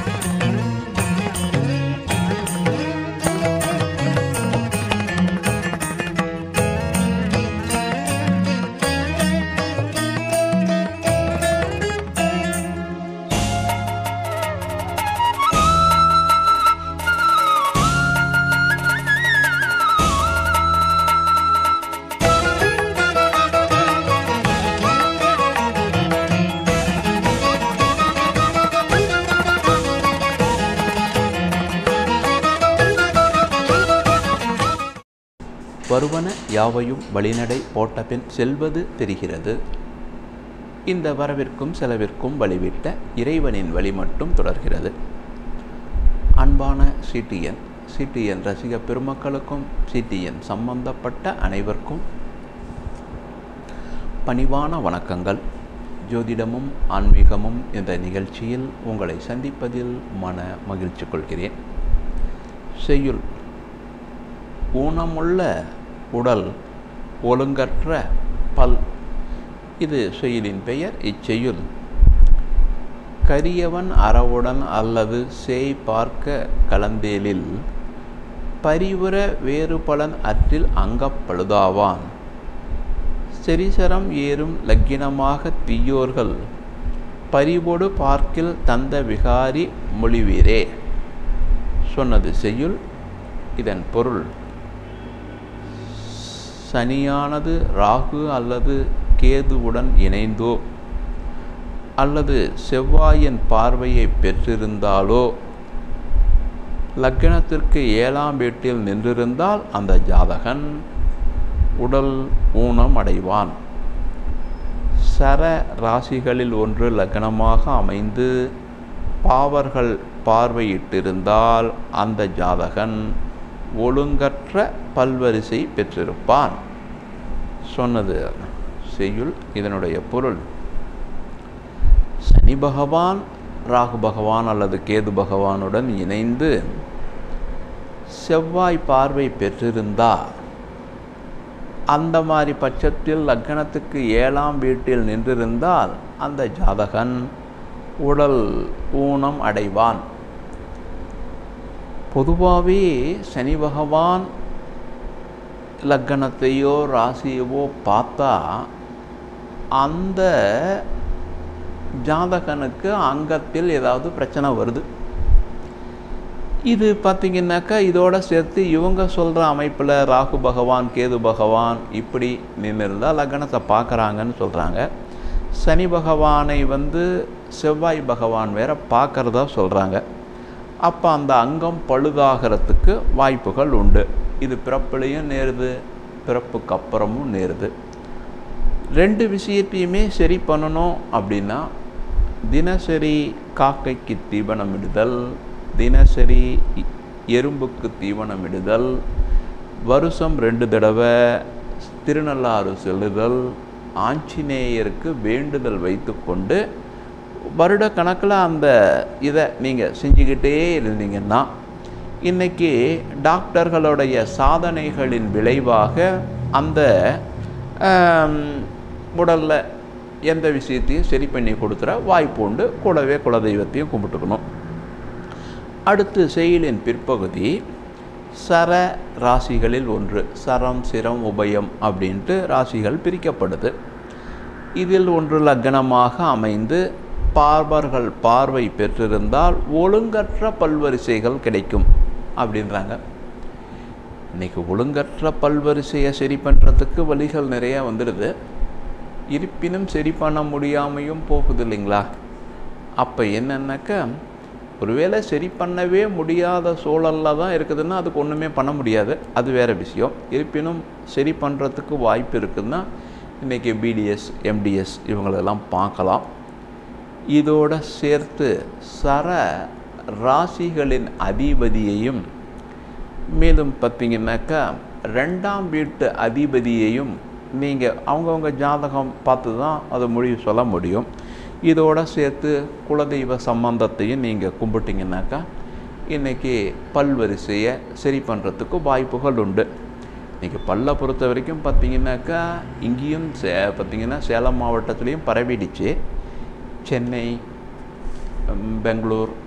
வருவன யாவையும் வழிநடை போட்டபின் செல்வது தெரிகிறது இந்த வரவிற்கும் செலவிற்கும் வழிவிட்ட இறைவனின் வழி மட்டும் தொடர்கிறது அன்பான சிடிஎன் சிடிஎன் ரசிக பெருமக்களுக்கும் சிடிஎன் சம்பந்தப்பட்ட அனைவருக்கும் பணிவான வணக்கங்கள் ஜோதிடமும் ஆன்மீகமும் என்ற நிகழ்ச்சியில் உங்களை சந்திப்பதில் மன மகிழ்ச்சி கொள்கிறேன் செய்யுள் ஊனமுள்ள உடல் ஒழுங்கற்ற பல் இது செய்யுளின் பெயர் இச்செய்யுள் கரியவன் அறவுடன் அல்லது சேய் பார்க்க கலந்தேலில் பரிவுற வேறு பலன் அற்றில் அங்கப்பழுதாவான் செரிசரம் ஏறும் லக்கினமாக தீயோர்கள் பரிவோடு பார்க்கில் தந்த விகாரி மொழிவீரே சொன்னது செய்யுள் இதன் பொருள் சனியானது ராகு அல்லது கேதுவுடன் இணைந்தோ அல்லது செவ்வாயின் பார்வையை பெற்றிருந்தாலோ லக்னத்திற்கு ஏழாம் வீட்டில் நின்றிருந்தால் அந்த ஜாதகன் உடல் ஊனம் அடைவான் சர ராசிகளில் ஒன்று லக்னமாக அமைந்து பாவர்கள் பார்வையிட்டிருந்தால் அந்த ஜாதகன் ஒழுங்கற்ற பல்வரிசை பெற்றிருப்பான் சொன்னது செய்யுள் இதனுடைய பொருள் சனி பகவான் ராகு பகவான் அல்லது கேது பகவானுடன் இணைந்து செவ்வாய் பார்வை பெற்றிருந்தால் அந்த மாதிரி பட்சத்தில் லக்னத்துக்கு ஏழாம் வீட்டில் நின்றிருந்தால் அந்த ஜாதகன் உடல் ஊனம் அடைவான் பொதுவாகவே சனி பகவான் லக்கணத்தையோ ராசியவோ பார்த்தா அந்த ஜாதகனுக்கு அங்கத்தில் ஏதாவது பிரச்சனை வருது இது பார்த்திங்கனாக்கா இதோட சேர்த்து இவங்க சொல்கிற அமைப்பில் ராகு பகவான் கேது பகவான் இப்படி நின்றுருந்தால் லக்னத்தை பார்க்குறாங்கன்னு சொல்கிறாங்க சனி பகவானை வந்து செவ்வாய் பகவான் வேற பார்க்குறதா சொல்கிறாங்க அப்போ அந்த அங்கம் பழுதாகிறதுக்கு வாய்ப்புகள் உண்டு இது பிறப்புலையும் நேருது பிறப்புக்கு அப்புறமும் நேருது ரெண்டு விஷயத்தையுமே சரி பண்ணணும் அப்படின்னா தினசரி காக்கைக்கு தீவனம் இடுதல் தினசரி எறும்புக்கு தீவனம் இடுதல் வருஷம் ரெண்டு தடவை திருநள்ளாறு செல்லுதல் ஆஞ்சநேயருக்கு வேண்டுதல் வைத்துக்கொண்டு வருட கணக்கில் அந்த இதை நீங்கள் செஞ்சுக்கிட்டே இருந்தீங்கன்னா இன்றைக்கி டாக்டர்களுடைய சாதனைகளின் விளைவாக அந்த உடலில் எந்த விஷயத்தையும் சரி பண்ணி கொடுத்துற வாய்ப்பு உண்டு கூடவே குலதெய்வத்தையும் கும்பிட்டுக்கணும் அடுத்து செயலின் பிற்பகுதி சர ராசிகளில் ஒன்று சரம் சிரம் உபயம் அப்படின்ட்டு ராசிகள் பிரிக்கப்படுது இதில் ஒன்று லக்னமாக அமைந்து பார்வர்கள் பார்வை பெற்றிருந்தால் ஒழுங்கற்ற பல்வரிசைகள் கிடைக்கும் அப்படின்றாங்க இன்றைக்கி ஒழுங்கற்ற பல்வரிசையை சரி பண்ணுறதுக்கு வழிகள் நிறையா வந்துடுது இருப்பினும் சரி பண்ண முடியாமையும் போகுது இல்லைங்களா அப்போ என்னன்னாக்கா ஒருவேளை சரி பண்ணவே முடியாத சூழலில் தான் இருக்குதுன்னா அதுக்கு ஒன்றுமே பண்ண முடியாது அது வேறு விஷயம் இருப்பினும் சரி பண்ணுறதுக்கு வாய்ப்பு இருக்குதுன்னா இன்றைக்கி பிடிஎஸ் எம்டிஎஸ் இவங்களெல்லாம் பார்க்கலாம் இதோட சேர்த்து சர ராசிகளின் அதிபதியையும் மேலும் பார்த்தீங்கன்னாக்கா ரெண்டாம் வீட்டு அதிபதியையும் நீங்கள் அவங்கவுங்க ஜாதகம் பார்த்து தான் அதை முடிவு சொல்ல முடியும் இதோட சேர்த்து குலதெய்வ சம்பந்தத்தையும் நீங்கள் கும்பிட்டிங்கனாக்கா இன்றைக்கி பல்வரிசையை சரி பண்ணுறதுக்கு வாய்ப்புகள் உண்டு இன்றைக்கி பல்லை பொறுத்த வரைக்கும் பார்த்திங்கனாக்கா இங்கேயும் சே பார்த்திங்கன்னா சேலம் மாவட்டத்துலேயும் பரவிடுச்சு சென்னை பெங்களூர்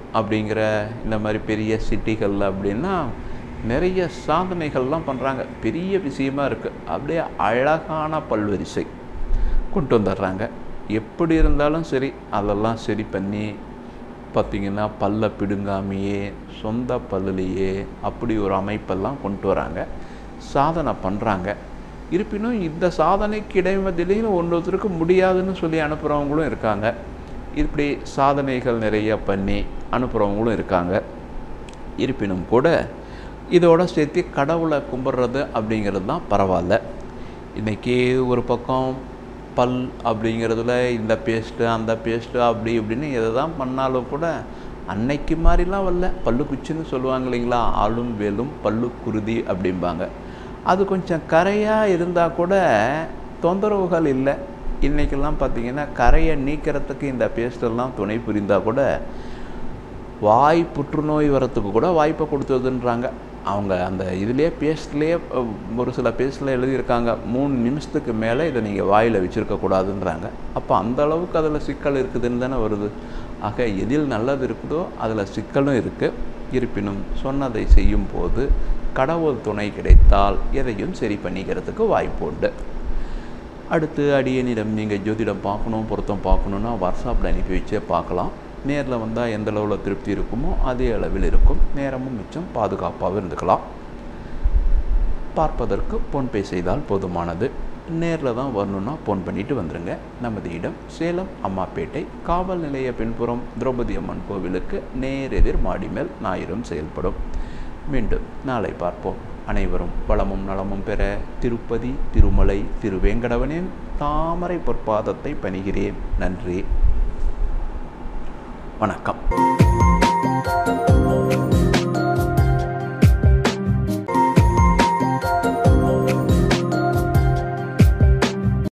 அப்படிங்கிற இந்த மாதிரி பெரிய சிட்டிகளில் அப்படின்னா நிறைய சாதனைகள்லாம் பண்ணுறாங்க பெரிய விஷயமா இருக்குது அப்படியே அழகான பல்வரிசை கொண்டு வந்துடுறாங்க எப்படி இருந்தாலும் சரி அதெல்லாம் சரி பண்ணி பார்த்திங்கன்னா பல்ல பிடுங்காமையே சொந்த பல்லுலேயே அப்படி ஒரு அமைப்பெல்லாம் கொண்டு வராங்க சாதனை பண்ணுறாங்க இருப்பினும் இந்த சாதனைக்கு இடைமதிலையும் ஒன்றொருத்தருக்கு முடியாதுன்னு சொல்லி அனுப்புகிறவங்களும் இருக்காங்க இப்படி சாதனைகள் நிறைய பண்ணி அனுப்புகிறவங்களும் இருக்காங்க இருப்பினும் கூட இதோட சேர்த்து கடவுளை கும்பிட்றது அப்படிங்கிறது தான் பரவாயில்ல இன்றைக்கி ஒரு பக்கம் பல் அப்படிங்கிறதுல இந்த பேஸ்ட்டு அந்த பேஸ்ட்டு அப்படி இப்படின்னு எதை தான் பண்ணாலும் கூட அன்னைக்கு மாதிரிலாம் வரல பல்லு குச்சின்னு சொல்லுவாங்க இல்லைங்களா ஆளும் வேலும் பல்லு குருதி அப்படிம்பாங்க அது கொஞ்சம் கரையாக இருந்தால் கூட தொந்தரவுகள் இல்லை இன்றைக்கெல்லாம் பார்த்திங்கன்னா கரையை நீக்கிறதுக்கு இந்த பேஸ்டெல்லாம் துணை புரிந்தால் கூட வாய் புற்றுநோய் வரத்துக்கு கூட வாய்ப்பை கொடுத்ததுன்றாங்க அவங்க அந்த இதுலேயே பேஸ்ட்லேயே ஒரு சில பேஸ்டில் எழுதியிருக்காங்க மூணு நிமிஷத்துக்கு மேலே இதை நீங்கள் வாயில் வச்சுருக்கக்கூடாதுன்றாங்க அப்போ அந்த அளவுக்கு அதில் சிக்கல் இருக்குதுன்னு தானே வருது ஆக எதில் நல்லது இருக்குதோ அதில் சிக்கலும் இருக்குது இருப்பினும் சொன்னதை செய்யும் போது கடவுள் துணை கிடைத்தால் எதையும் சரி பண்ணிக்கிறதுக்கு வாய்ப்பு உண்டு அடுத்து அடியனிடம் நீங்கள் ஜோதிடம் பார்க்கணும் பொருத்தம் பார்க்கணுன்னா வாட்ஸ்அப்பில் அனுப்பி வச்சே பார்க்கலாம் நேரில் வந்தால் எந்த அளவில் திருப்தி இருக்குமோ அதே அளவில் இருக்கும் நேரமும் மிச்சம் பாதுகாப்பாக இருந்துக்கலாம் பார்ப்பதற்கு ஃபோன்பே செய்தால் போதுமானது நேரில் தான் வரணுன்னா ஃபோன் பண்ணிட்டு வந்துடுங்க நமது இடம் சேலம் அம்மாப்பேட்டை காவல் நிலைய பின்புறம் திரௌபதி அம்மன் கோவிலுக்கு நேரெதிர் மாடி மேல் ஞாயிறும் செயல்படும் மீண்டும் நாளை பார்ப்போம் அனைவரும் வளமும் நலமும் பெற திருப்பதி திருமலை திருவேங்கடவனின் தாமரை பொற்பாதத்தை பணிகிறேன் நன்றி வணக்கம்